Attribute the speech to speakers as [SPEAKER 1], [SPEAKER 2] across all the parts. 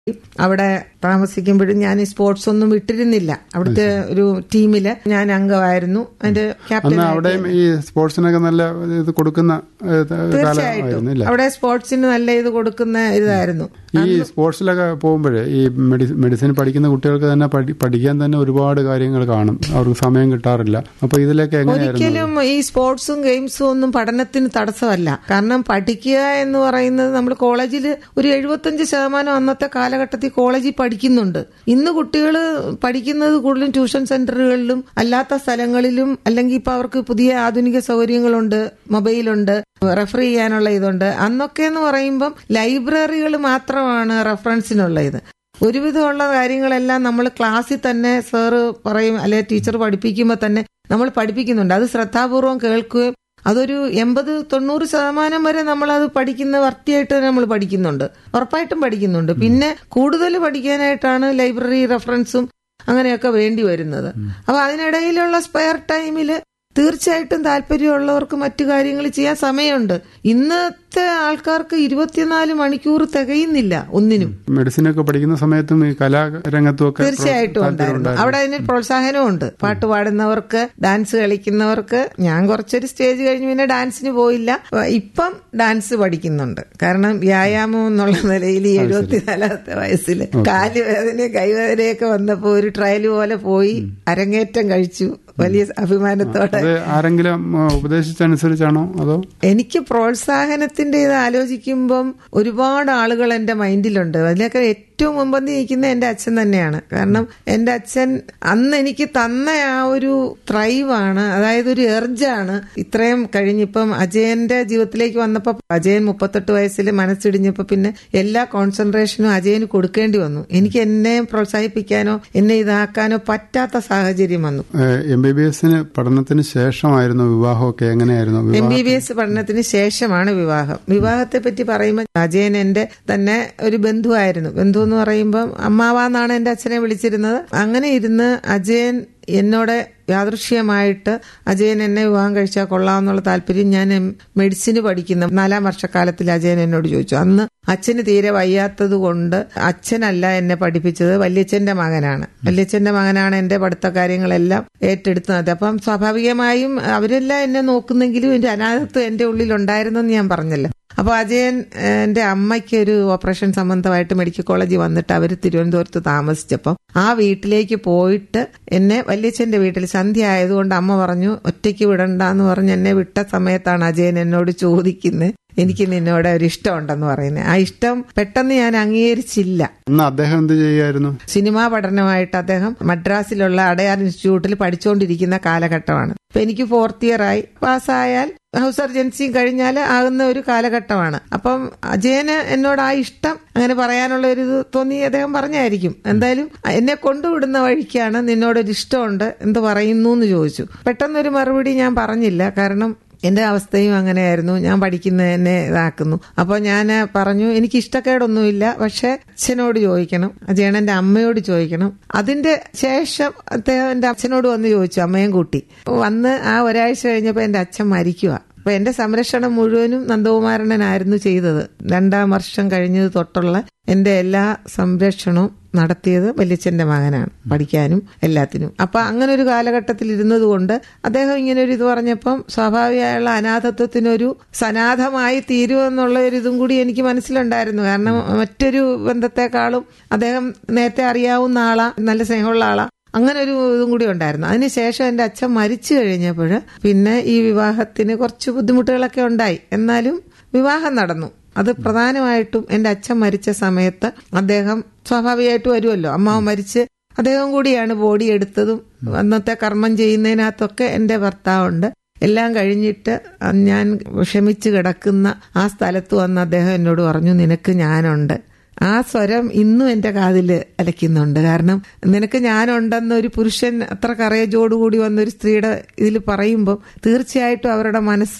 [SPEAKER 1] അവിടെ താമസിക്കുമ്പോഴും ഞാൻ ഈ സ്പോർട്സ് ഒന്നും വിട്ടിരുന്നില്ല അവിടുത്തെ ഒരു ടീമില് ഞാൻ അംഗമായിരുന്നു അതിന്റെ ക്യാപ്റ്റൻ
[SPEAKER 2] അന്ന് അവിടെയും ഈ സ്പോർട്സിനൊക്കെ നല്ല ഇത് കൊടുക്കുന്ന ഏഹ്, കാലമായിരുന്നു
[SPEAKER 1] തീർച്ചയായിട്ടും
[SPEAKER 2] ഇല്ല
[SPEAKER 1] അവിടെ സ്പോർട്സിന് നല്ല ഇത് കൊടുക്കുന്ന ഇതായിരുന്നു
[SPEAKER 2] ഈ സ്പോർട്സിലൊക്കെ പോകുമ്പോഴേ ഈ മെഡി- മെഡിസിൻ പഠിക്കുന്ന കുട്ടികൾക്ക് തന്നെ പഠി- പഠിക്കാൻ തന്നെ ഒരുപാട് കാര്യങ്ങൾ കാണും അവർക്ക് സമയം കിട്ടാറില്ല അപ്പൊ ഇതിലൊക്കെ എങ്ങനെയായിരുന്നു
[SPEAKER 1] ഒരിക്കലും ഈ സ്പോർട്സും ഗെയിംസും ഒന്നും പഠനത്തിന് തടസ്സമല്ല കാരണം പഠിക്കുക എന്ന് പറയുന്നത് നമ്മൾ കോളേജിൽ ഒരു എഴുപത്തഞ്ച് ശതമാനം അന്നത്തെ കാലഘട്ടത്തിൽ കോളേജിൽ പഠിക്കുന്നുണ്ട് ഇന്ന് കുട്ടികൾ പഠിക്കുന്നത് കൂടുതലും ട്യൂഷൻ സെന്ററുകളിലും അല്ലാത്ത സ്ഥലങ്ങളിലും അല്ലെങ്കിൽ ഇപ്പൊ അവർക്ക് പുതിയ ആധുനിക സൗകര്യങ്ങളുണ്ട് മൊബൈലുണ്ട് റെഫർ ചെയ്യാനുള്ള ഇതുണ്ട് അന്നൊക്കെ എന്ന് പറയുമ്പം ലൈബ്രറികൾ മാത്രമാണ് റെഫറൻസിനുള്ള ഇത് ഒരുവിധമുള്ള കാര്യങ്ങളെല്ലാം നമ്മൾ ക്ലാസ്സിൽ തന്നെ സാറ് പറയും അല്ലെ ടീച്ചർ പഠിപ്പിക്കുമ്പോൾ തന്നെ നമ്മൾ പഠിപ്പിക്കുന്നുണ്ട് അത് ശ്രദ്ധാപൂർവം കേൾക്കുകയും അതൊരു എൺപത് തൊണ്ണൂറ് ശതമാനം വരെ നമ്മൾ അത് പഠിക്കുന്ന വർത്തിയായിട്ട് നമ്മൾ പഠിക്കുന്നുണ്ട് ഉറപ്പായിട്ടും പഠിക്കുന്നുണ്ട് പിന്നെ കൂടുതൽ പഠിക്കാനായിട്ടാണ് ലൈബ്രറി റെഫറൻസും അങ്ങനെയൊക്കെ വേണ്ടി വരുന്നത് അപ്പൊ അതിനിടയിലുള്ള സ്പെയർ ടൈമിൽ തീർച്ചയായിട്ടും താല്പര്യമുള്ളവർക്ക് മറ്റു കാര്യങ്ങൾ ചെയ്യാൻ സമയമുണ്ട് ഇന്നത്തെ ആൾക്കാർക്ക് ഇരുപത്തിനാല് മണിക്കൂർ തികയുന്നില്ല ഒന്നിനും
[SPEAKER 2] മെഡിസിനൊക്കെ പഠിക്കുന്ന സമയത്തും ഈ കലാരംഗത്തും ഒക്കെ
[SPEAKER 1] തീർച്ചയായിട്ടും ഉണ്ടായിരുന്നു അവിടെ അതിന് പ്രോത്സാഹനവും ഉണ്ട് പാട്ട് പാടുന്നവർക്ക് ഡാൻസ് കളിക്കുന്നവർക്ക് ഞാൻ കുറച്ചൊരു സ്റ്റേജ് കഴിഞ്ഞ് പിന്നെ ഡാൻസിന് പോയില്ല ഇപ്പം ഡാൻസ് പഠിക്കുന്നുണ്ട് കാരണം വ്യായാമം എന്നുള്ള നിലയിൽ ഈ എഴുപത്തിനാലാമത്തെ വയസ്സിൽ കാലുവേദന കൈവേദനയൊക്കെ വന്നപ്പോ ഒരു ട്രയൽ പോലെ പോയി അരങ്ങേറ്റം കഴിച്ചു വലിയ അഭിമാനത്തോടെ
[SPEAKER 2] അത് ആരെങ്കിലും ആ, ഉപദേശിച്ചനുസരിച്ചാണോ അതോ
[SPEAKER 1] എനിക്ക് പ്രോത്സാഹനത്തിന്റെ ഇത് ആലോചിക്കുമ്പം ഒരുപാട് ആളുകൾ എന്റെ മൈൻഡിലുണ്ട് അതിലൊക്കെ ഏറ്റവും മുമ്പന്തി നിൽക്കുന്ന എന്റെ അച്ഛൻ തന്നെയാണ് കാരണം എന്റെ അച്ഛൻ അന്ന് എനിക്ക് തന്ന ആ ഒരു ത്രൈവാണ് അതായത് ഒരു എർജാണ് ഇത്രയും കഴിഞ്ഞിപ്പം അജയന്റെ ജീവിതത്തിലേക്ക് വന്നപ്പോ അജയൻ മുപ്പത്തെട്ട് വയസ്സിൽ മനസ്സിടിഞ്ഞപ്പോ പിന്നെ എല്ലാ കോൺസെൻട്രേഷനും അജയന് കൊടുക്കേണ്ടി വന്നു എനിക്ക് എന്നെ പ്രോത്സാഹിപ്പിക്കാനോ എന്നെ ഇതാക്കാനോ പറ്റാത്ത സാഹചര്യം വന്നു
[SPEAKER 2] എം ബി ബി എസിന് പഠനത്തിന് ശേഷമായിരുന്നു വിവാഹമൊക്കെ എങ്ങനെയായിരുന്നു
[SPEAKER 1] എം
[SPEAKER 2] വിവാഹം
[SPEAKER 1] ബി ബി എസ് പഠനത്തിന് ശേഷമാണ് വിവാഹം വിവാഹത്തെ പറ്റി പറയുമ്പോൾ അജയൻ എന്റെ തന്നെ ഒരു ബന്ധുവായിരുന്നു ബന്ധു എന്ന് പറയുമ്പോൾ അമ്മാവാന്നാണ് എന്റെ അച്ഛനെ വിളിച്ചിരുന്നത് അങ്ങനെ ഇരുന്ന് അജയൻ എന്നോട് യാദൃശ്യമായിട്ട് അജയൻ എന്നെ വിവാഹം കഴിച്ചാൽ കൊള്ളാമെന്നുള്ള താല്പര്യം ഞാൻ എം- മെഡിസിന് പഠിക്കുന്ന നാലാം വർഷക്കാലത്തിൽ അജയൻ എന്നോട് ചോദിച്ചു അന്ന് അച്ഛന് തീരെ വയ്യാത്തത് കൊണ്ട് അച്ഛനല്ല എന്നെ പഠിപ്പിച്ചത് വല്യച്ഛന്റെ മകനാണ് വല്യച്ഛന്റെ മകനാണ് എന്റെ പഠിത്ത കാര്യങ്ങളെല്ലാം ഏറ്റെടുത്തത് അപ്പം സ്വാഭാവികമായും അവരെല്ലാം എന്നെ നോക്കുന്നെങ്കിലും എന്റെ അനാഥത്വം എന്റെ ഉള്ളിൽ ഉണ്ടായിരുന്നെന്ന് ഞാൻ പറഞ്ഞല്ലോ അപ്പൊ അജയൻ ഏഹ്, എന്റെ അമ്മയ്ക്ക് ഒരു ഓപ്പറേഷൻ സംബന്ധമായിട്ട് മെഡിക്കൽ കോളേജിൽ വന്നിട്ട് അവർ തിരുവനന്തപുരത്ത് താമസിച്ചപ്പം ആ വീട്ടിലേക്ക് പോയിട്ട് എന്നെ വല്യച്ഛന്റെ വീട്ടിൽ സന്ധ്യ ആയതുകൊണ്ട് അമ്മ പറഞ്ഞു ഒറ്റയ്ക്ക് വിടണ്ടെന്ന് പറഞ്ഞ് എന്നെ വിട്ട സമയത്താണ് അജയൻ എന്നോട് ചോദിക്കുന്നത് എനിക്ക് നിന്നോട് ഒരു ഇഷ്ടമുണ്ടെന്ന് പറയുന്നത് ആ ഇഷ്ടം പെട്ടെന്ന് ഞാൻ അംഗീകരിച്ചില്ല
[SPEAKER 2] അന്ന് അദ്ദേഹം എന്ത് ചെയ്യായിരുന്നു
[SPEAKER 1] സിനിമാ പഠനമായിട്ട് അദ്ദേഹം മദ്രാസിലുള്ള അടയാർ ഇൻസ്റ്റിറ്റ്യൂട്ടിൽ പഠിച്ചുകൊണ്ടിരിക്കുന്ന കാലഘട്ടമാണ് ഇപ്പൊ എനിക്ക് ഫോർത്ത് ഇയർ ആയി പാസ്സായാൽ ഹൗസ് സർജൻസിയും കഴിഞ്ഞാൽ ആകുന്ന ഒരു കാലഘട്ടമാണ് അപ്പം അജയന് എന്നോട് ആ ഇഷ്ടം അങ്ങനെ പറയാനുള്ള ഒരു ഇത് തോന്നി അദ്ദേഹം പറഞ്ഞായിരിക്കും എന്തായാലും എന്നെ കൊണ്ടുവിടുന്ന വഴിക്കാണ് നിന്നോടൊരു ഇഷ്ടമുണ്ട് എന്ത് പറയുന്നു എന്ന് ചോദിച്ചു പെട്ടെന്നൊരു മറുപടി ഞാൻ പറഞ്ഞില്ല കാരണം എന്റെ അവസ്ഥയും അങ്ങനെയായിരുന്നു ഞാൻ പഠിക്കുന്ന എന്നെ ഇതാക്കുന്നു അപ്പോൾ ഞാൻ പറഞ്ഞു എനിക്ക് ഇഷ്ടക്കേടൊന്നുമില്ല പക്ഷെ അച്ഛനോട് ചോദിക്കണം അജയൻ എന്റെ അമ്മയോട് ചോദിക്കണം അതിന്റെ ശേഷം അദ്ദേഹം എന്റെ അച്ഛനോട് വന്ന് ചോദിച്ചു അമ്മയും കൂട്ടി വന്ന് ആ ഒരാഴ്ച കഴിഞ്ഞപ്പോൾ എന്റെ അച്ഛൻ മരിക്കുക അപ്പൊ എന്റെ സംരക്ഷണം മുഴുവനും നന്ദകുമാരനായിരുന്നു ചെയ്തത് രണ്ടാം വർഷം കഴിഞ്ഞത് തൊട്ടുള്ള എന്റെ എല്ലാ സംരക്ഷണവും നടത്തിയത് വല്യച്ഛന്റെ മകനാണ് പഠിക്കാനും എല്ലാത്തിനും അപ്പൊ അങ്ങനെ ഒരു കാലഘട്ടത്തിൽ ഇരുന്നത് കൊണ്ട് അദ്ദേഹം ഇങ്ങനെ ഒരു ഇത് പറഞ്ഞപ്പം സ്വാഭാവികമായുള്ള അനാഥത്വത്തിനൊരു സനാഥമായി തീരുമെന്നുള്ള ഒരു ഇതും കൂടി എനിക്ക് മനസ്സിലുണ്ടായിരുന്നു കാരണം മറ്റൊരു ബന്ധത്തെക്കാളും അദ്ദേഹം നേരത്തെ അറിയാവുന്ന ആളാ നല്ല സ്നേഹമുള്ള ആളാ അങ്ങനെ ഒരു ഇതും കൂടി ഉണ്ടായിരുന്നു അതിനുശേഷം എന്റെ അച്ഛൻ മരിച്ചു കഴിഞ്ഞപ്പോൾ പിന്നെ ഈ വിവാഹത്തിന് കുറച്ച് ബുദ്ധിമുട്ടുകളൊക്കെ ഉണ്ടായി എന്നാലും വിവാഹം നടന്നു അത് പ്രധാനമായിട്ടും എന്റെ അച്ഛൻ മരിച്ച സമയത്ത് അദ്ദേഹം സ്വാഭാവികമായിട്ട് വരുമല്ലോ അമ്മാവ് മരിച്ച് അദ്ദേഹം കൂടിയാണ് ബോഡി എടുത്തതും അന്നത്തെ കർമ്മം ചെയ്യുന്നതിനകത്തൊക്കെ എന്റെ ഭർത്താവുണ്ട് എല്ലാം കഴിഞ്ഞിട്ട് ഞാൻ വിഷമിച്ച് കിടക്കുന്ന ആ സ്ഥലത്ത് വന്ന് അദ്ദേഹം എന്നോട് പറഞ്ഞു നിനക്ക് ഞാനുണ്ട് ആ സ്വരം ഇന്നും എന്റെ കാതില് അലയ്ക്കുന്നുണ്ട് കാരണം നിനക്ക് ഞാനുണ്ടെന്ന ഒരു പുരുഷൻ അത്ര കറേജോടുകൂടി വന്ന ഒരു സ്ത്രീയുടെ ഇതിൽ പറയുമ്പോൾ തീർച്ചയായിട്ടും അവരുടെ മനസ്സ്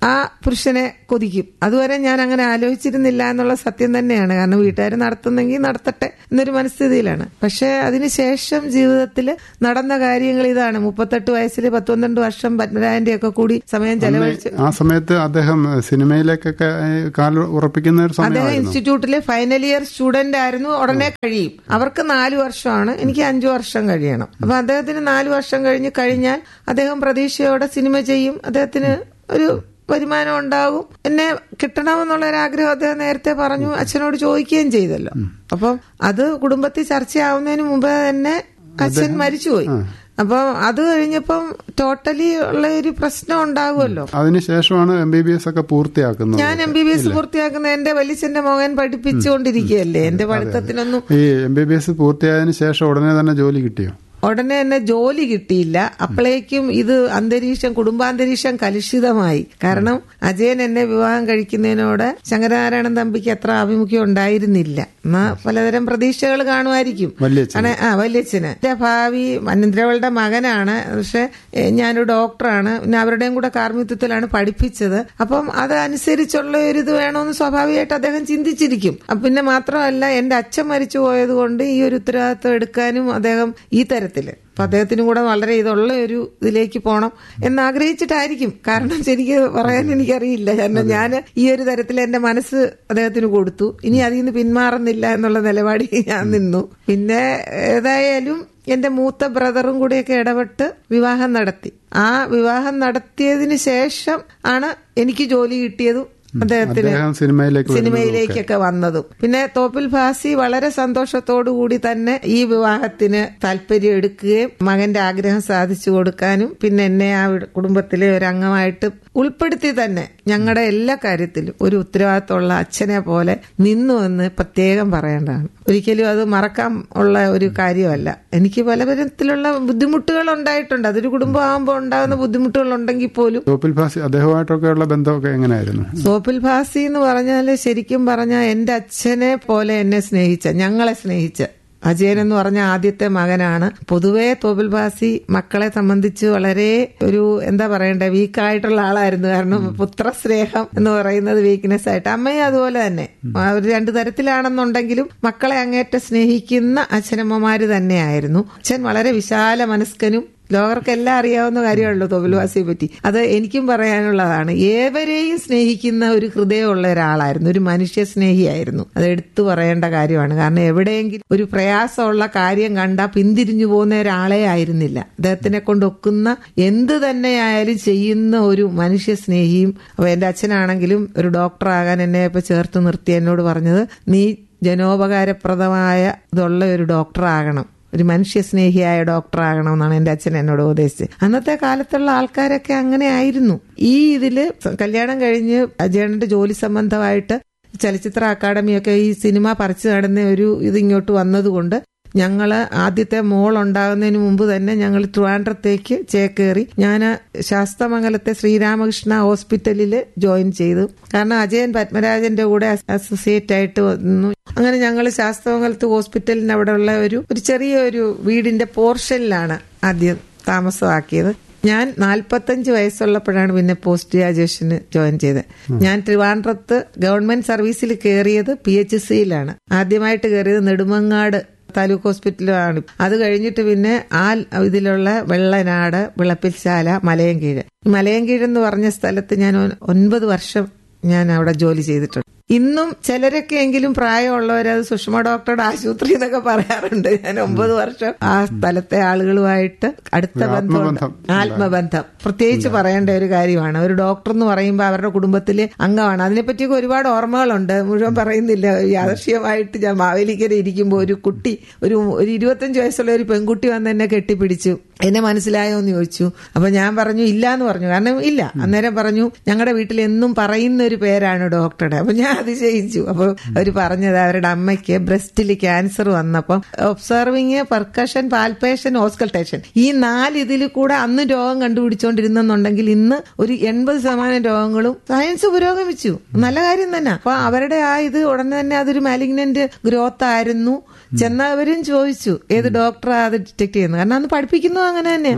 [SPEAKER 1] ആ പുരുഷനെ കൊതിക്കും അതുവരെ ഞാൻ അങ്ങനെ ആലോചിച്ചിരുന്നില്ല എന്നുള്ള സത്യം തന്നെയാണ് കാരണം വീട്ടുകാർ നടത്തുന്നെങ്കിൽ നടത്തട്ടെ എന്നൊരു മനസ്ഥിതിയിലാണ് പക്ഷെ അതിനുശേഷം ജീവിതത്തിൽ നടന്ന കാര്യങ്ങൾ ഇതാണ് മുപ്പത്തെട്ട് വയസ്സിൽ പത്തൊന്നണ്ട് വർഷം പത്മരാജന്റെ ഒക്കെ കൂടി സമയം ചെലവഴിച്ച്
[SPEAKER 2] ആ സമയത്ത് അദ്ദേഹം സിനിമയിലേക്കൊക്കെ ഏഹ്, കാൽ ഉറപ്പിക്കുന്ന ഒരു
[SPEAKER 1] അദ്ദേഹം
[SPEAKER 2] സമയമായിരുന്നു
[SPEAKER 1] ഇൻസ്റ്റിറ്റ്യൂട്ടിലെ ഫൈനൽ ഇയർ സ്റ്റുഡന്റ് ആയിരുന്നു ഉടനെ കഴിയും അവർക്ക് നാല് വർഷമാണ് എനിക്ക് അഞ്ചു വർഷം കഴിയണം അപ്പൊ അദ്ദേഹത്തിന് നാല് വർഷം കഴിഞ്ഞ് കഴിഞ്ഞാൽ അദ്ദേഹം പ്രതീക്ഷയോടെ സിനിമ ചെയ്യും അദ്ദേഹത്തിന് ഒരു വരുമാനം ഉണ്ടാകും എന്നെ കിട്ടണമെന്നുള്ള ഒരു ആഗ്രഹം അദ്ദേഹം നേരത്തെ പറഞ്ഞു അച്ഛനോട് ചോദിക്കുകയും ചെയ്തല്ലോ അപ്പം അത് കുടുംബത്തിൽ ചർച്ചയാവുന്നതിന് മുമ്പ് തന്നെ അച്ഛൻ മരിച്ചുപോയി അപ്പം അത് കഴിഞ്ഞപ്പം ടോട്ടലി ഉള്ള ഒരു പ്രശ്നം ഉണ്ടാകുമല്ലോ
[SPEAKER 2] അതിനുശേഷമാണ് എം ബി ബി എസ് ഒക്കെ പൂർത്തിയാക്കുന്നത്
[SPEAKER 1] ഞാൻ എം ബി ബി എസ് പൂർത്തിയാക്കുന്ന എന്റെ വലിച്ചന്റെ മകൻ പഠിപ്പിച്ചുകൊണ്ടിരിക്കുകയല്ലേ എന്റെ പഠിത്തത്തിനൊന്നും
[SPEAKER 2] ഈ എം ബി ബി എസ് പൂർത്തിയായതിനു ശേഷം ഉടനെ തന്നെ ജോലി കിട്ടിയോ
[SPEAKER 1] ഉടനെ തന്നെ ജോലി കിട്ടിയില്ല അപ്പോഴേക്കും ഇത് അന്തരീക്ഷം കുടുംബാന്തരീക്ഷം കലുഷിതമായി കാരണം അജയൻ എന്നെ വിവാഹം കഴിക്കുന്നതിനോട് ശങ്കരനാരായണൻ തമ്പിക്ക് അത്ര ആഭിമുഖ്യം ഉണ്ടായിരുന്നില്ല എന്നാ പലതരം പ്രതീക്ഷകൾ കാണുമായിരിക്കും
[SPEAKER 2] വല്യച്ഛൻ
[SPEAKER 1] ആണ് ആ വല്യച്ഛന് എന്റെ ഭാവി മനിന്ദ്രവളുടെ മകനാണ് പക്ഷെ എ, ഞാനൊരു ഡോക്ടറാണ് പിന്നെ അവരുടെയും കൂടെ കാർമ്മിത്വത്തിലാണ് പഠിപ്പിച്ചത് അപ്പം അതനുസരിച്ചുള്ള ഒരു ഇത് വേണമെന്ന് സ്വാഭാവികമായിട്ട് അദ്ദേഹം ചിന്തിച്ചിരിക്കും അപ്പൊ പിന്നെ മാത്രമല്ല എന്റെ അച്ഛൻ മരിച്ചു പോയത് കൊണ്ട് ഈ ഒരു ഉത്തരവാദിത്വം എടുക്കാനും അദ്ദേഹം ഈ തരത്തില് അപ്പൊ അദ്ദേഹത്തിനും കൂടെ വളരെ ഇതുള്ള ഒരു ഇതിലേക്ക് പോകണം എന്നാഗ്രഹിച്ചിട്ടായിരിക്കും കാരണം ശരിക്ക് പറയാൻ എനിക്കറിയില്ല കാരണം ഞാൻ ഈ ഒരു തരത്തിൽ എന്റെ മനസ്സ് അദ്ദേഹത്തിന് കൊടുത്തു ഇനി അതിൽ നിന്ന് പിന്മാറുന്നില്ല എന്നുള്ള നിലപാടിൽ ഞാൻ നിന്നു പിന്നെ ഏതായാലും എന്റെ മൂത്ത ബ്രദറും കൂടിയൊക്കെ ഇടപെട്ട് വിവാഹം നടത്തി ആ വിവാഹം നടത്തിയതിന് ശേഷം ആണ് എനിക്ക് ജോലി കിട്ടിയതും അദ്ദേഹത്തിന്
[SPEAKER 2] അദ്ദേഹം സിനിമയിലേക്ക് വരുന്നതും ഒക്കെ.
[SPEAKER 1] സിനിമയിലേക്കൊക്കെ വന്നതും പിന്നെ തോപ്പിൽ ഭാസി വളരെ സന്തോഷത്തോടു കൂടി തന്നെ ഈ വിവാഹത്തിന് താല്പര്യം എടുക്കുകയും മകന്റെ ആഗ്രഹം സാധിച്ചു കൊടുക്കാനും പിന്നെ എന്നെ ആ വീട് കുടുംബത്തിലെ ഒരു അംഗമായിട്ട് ഉൾപ്പെടുത്തി തന്നെ ഞങ്ങളുടെ എല്ലാ കാര്യത്തിലും ഒരു ഉത്തരവാദിത്തമുള്ള അച്ഛനെ പോലെ നിന്നു എന്ന് പ്രത്യേകം പറയേണ്ടതാണ് ഒരിക്കലും അത് മറക്കാൻ ഉള്ള ഒരു കാര്യമല്ല എനിക്ക് പല വിധത്തിലുള്ള ബുദ്ധിമുട്ടുകൾ ഉണ്ടായിട്ടുണ്ട് അതൊരു കുടുംബമാകുമ്പോൾ ഉണ്ടാകുന്ന ബുദ്ധിമുട്ടുകൾ ഉണ്ടെങ്കിൽ പോലും
[SPEAKER 2] തോപ്പിൽ ഭാസി അദ്ദേഹമായിട്ടൊക്കെയുള്ള ബന്ധമൊക്കെ എങ്ങനെയായിരുന്നു
[SPEAKER 1] സോപ്പിൽ ഭാസി എന്ന് പറഞ്ഞാൽ ശരിക്കും പറഞ്ഞാൽ എന്റെ അച്ഛനെ പോലെ എന്നെ സ്നേഹിച്ച ഞങ്ങളെ സ്നേഹിച്ച അജയൻ എന്ന് പറഞ്ഞ ആദ്യത്തെ മകനാണ് പൊതുവേ തോപ്പിൽ ഭാസി മക്കളെ സംബന്ധിച്ച് വളരെ ഒരു എന്താ പറയണ്ടേ വീക്കായിട്ടുള്ള ആളായിരുന്നു കാരണം പുത്രസ്നേഹം എന്ന് പറയുന്നത് വീക്ക്നെസ് ആയിട്ട് അമ്മയും അതുപോലെ തന്നെ അവർ രണ്ടു തരത്തിലാണെന്നുണ്ടെങ്കിലും മക്കളെ അങ്ങേറ്റം സ്നേഹിക്കുന്ന അച്ഛനമ്മമാര് തന്നെയായിരുന്നു അച്ഛൻ വളരെ വിശാല മനസ്കനും ലോകർക്കെല്ലാം അറിയാവുന്ന കാര്യമാണല്ലോ തൊഴിൽവാസിയെ പറ്റി അത് എനിക്കും പറയാനുള്ളതാണ് ഏവരെയും സ്നേഹിക്കുന്ന ഒരു ഹൃദയമുള്ള ഒരാളായിരുന്നു ഒരു മനുഷ്യ സ്നേഹിയായിരുന്നു അത് എടുത്തു പറയേണ്ട കാര്യമാണ് കാരണം എവിടെയെങ്കിലും ഒരു പ്രയാസമുള്ള കാര്യം കണ്ടാൽ പിന്തിരിഞ്ഞു പോകുന്ന ഒരാളെ ആയിരുന്നില്ല അദ്ദേഹത്തിനെ കൊണ്ട് ഒക്കുന്ന എന്ത് തന്നെയായാലും ചെയ്യുന്ന ഒരു മനുഷ്യ സ്നേഹിയും അപ്പൊ എന്റെ അച്ഛനാണെങ്കിലും ഒരു ഡോക്ടറാകാൻ എന്നെ ഇപ്പൊ ചേർത്ത് നിർത്തി എന്നോട് പറഞ്ഞത് നീ ജനോപകാരപ്രദമായ ഇതുള്ള ഒരു ഡോക്ടറാകണം ഒരു മനുഷ്യ സ്നേഹിയായ ഡോക്ടർ ആകണമെന്നാണ് എന്റെ അച്ഛൻ എന്നോട് ഉപദേശിച്ചത് അന്നത്തെ കാലത്തുള്ള ആൾക്കാരൊക്കെ അങ്ങനെ ആയിരുന്നു ഈ ഇതില് കല്യാണം കഴിഞ്ഞ് അജയന്റെ ജോലി സംബന്ധമായിട്ട് ചലച്ചിത്ര അക്കാദമിയൊക്കെ ഈ സിനിമ പറിച്ചു നടന്ന ഒരു ഇത് ഇങ്ങോട്ട് വന്നതുകൊണ്ട് ഞങ്ങള് ആദ്യത്തെ മോൾ ഉണ്ടാകുന്നതിന് മുമ്പ് തന്നെ ഞങ്ങൾ ട്രിവാൻഡ്രത്തേക്ക് ചേക്കേറി ഞാൻ ശാസ്തമംഗലത്തെ ശ്രീരാമകൃഷ്ണ ഹോസ്പിറ്റലിൽ ജോയിൻ ചെയ്തു കാരണം അജയൻ പത്മരാജന്റെ കൂടെ അസോസിയേറ്റ് ആയിട്ട് വന്നു അങ്ങനെ ഞങ്ങൾ ശാസ്തമംഗലത്ത് ഹോസ്പിറ്റലിന് അവിടെ ഉള്ള ഒരു ഒരു ചെറിയൊരു വീടിന്റെ പോർഷനിലാണ് ആദ്യം താമസമാക്കിയത് ഞാൻ നാൽപ്പത്തഞ്ച് വയസ്സുള്ളപ്പോഴാണ് പിന്നെ പോസ്റ്റ് ഗ്രാജുവേഷന് ജോയിൻ ചെയ്തത് ഞാൻ ട്രിവാൻഡ്രത്ത് ഗവൺമെന്റ് സർവീസിൽ കയറിയത് പി എച്ച് സിയിലാണ് ആദ്യമായിട്ട് കയറിയത് നെടുമങ്ങാട് താലൂക്ക് ഹോസ്പിറ്റലാണ് അത് കഴിഞ്ഞിട്ട് പിന്നെ ആ ഇതിലുള്ള വെള്ളനാട് വിളപ്പിൽശാല മലയൻകീഴ് ഈ മലയൻകീഴ് എന്ന് പറഞ്ഞ സ്ഥലത്ത് ഞാൻ ഒ- ഒൻപത് വർഷം ഞാൻ അവിടെ ജോലി ചെയ്തിട്ടുണ്ട് ഇന്നും ചിലരൊക്കെ എങ്കിലും പ്രായമുള്ളവർ അത് സുഷമ ഡോക്ടറുടെ ആശുപത്രി എന്നൊക്കെ പറയാറുണ്ട് ഞാൻ ഒമ്പത് വർഷം ആ സ്ഥലത്തെ ആളുകളുമായിട്ട് അടുത്ത
[SPEAKER 2] ഒരു
[SPEAKER 1] ബന്ധമുണ്ട്
[SPEAKER 2] ആത്മബന്ധം
[SPEAKER 1] ആത്മബന്ധം പ്രത്യേകിച്ച് പറയേണ്ട ഒരു കാര്യമാണ് ഒരു ഡോക്ടർ എന്ന് പറയുമ്പോൾ അവരുടെ കുടുംബത്തിലെ അംഗമാണ് അതിനെപ്പറ്റിയൊക്കെ ഒരുപാട് ഓർമ്മകളുണ്ട് മുഴുവൻ പറയുന്നില്ല യാദർശ്യമായിട്ട് ഞാൻ മാവേലിക്കര ഇരിക്കുമ്പോൾ ഒരു കുട്ടി ഒരു ഒരു ഇരുപത്തഞ്ച് വയസ്സുള്ള ഒരു പെൺകുട്ടി വന്ന് എന്നെ കെട്ടിപ്പിടിച്ചു എന്നെ മനസ്സിലായോ എന്ന് ചോദിച്ചു അപ്പൊ ഞാൻ പറഞ്ഞു ഇല്ല എന്ന് പറഞ്ഞു കാരണം ഇല്ല അന്നേരം പറഞ്ഞു ഞങ്ങളുടെ വീട്ടിൽ എന്നും പറയുന്ന ഒരു പേരാണ് ഡോക്ടറുടെ അപ്പൊ ഞാൻ അതിശയിച്ചു അപ്പൊ അവർ പറഞ്ഞത് അവരുടെ അമ്മയ്ക്ക് ബ്രസ്റ്റിൽ ക്യാൻസർ വന്നപ്പം ഒബ്സർവിങ് പെർക്കഷൻ പാൽപേഷൻ ഓസ്കൾട്ടേഷൻ ഈ നാല് ഇതിൽ കൂടെ അന്ന് രോഗം കണ്ടുപിടിച്ചോണ്ടിരുന്നെന്നുണ്ടെങ്കിൽ ഇന്ന് ഒരു എൺപത് ശതമാനം രോഗങ്ങളും സയൻസ് പുരോഗമിച്ചു നല്ല കാര്യം തന്നെ അപ്പൊ അവരുടെ ആ ഇത് ഉടനെ തന്നെ അതൊരു മാലിഗ്നന്റ് ഗ്രോത്ത് ആയിരുന്നു ചെന്നവരും ചോദിച്ചു ഏത് ഡോക്ടറാ അത് ഡിറ്റക്ട് ചെയ്യുന്നത് കാരണം അന്ന് പഠിപ്പിക്കുന്നത് അങ്ങനെ തന്നെ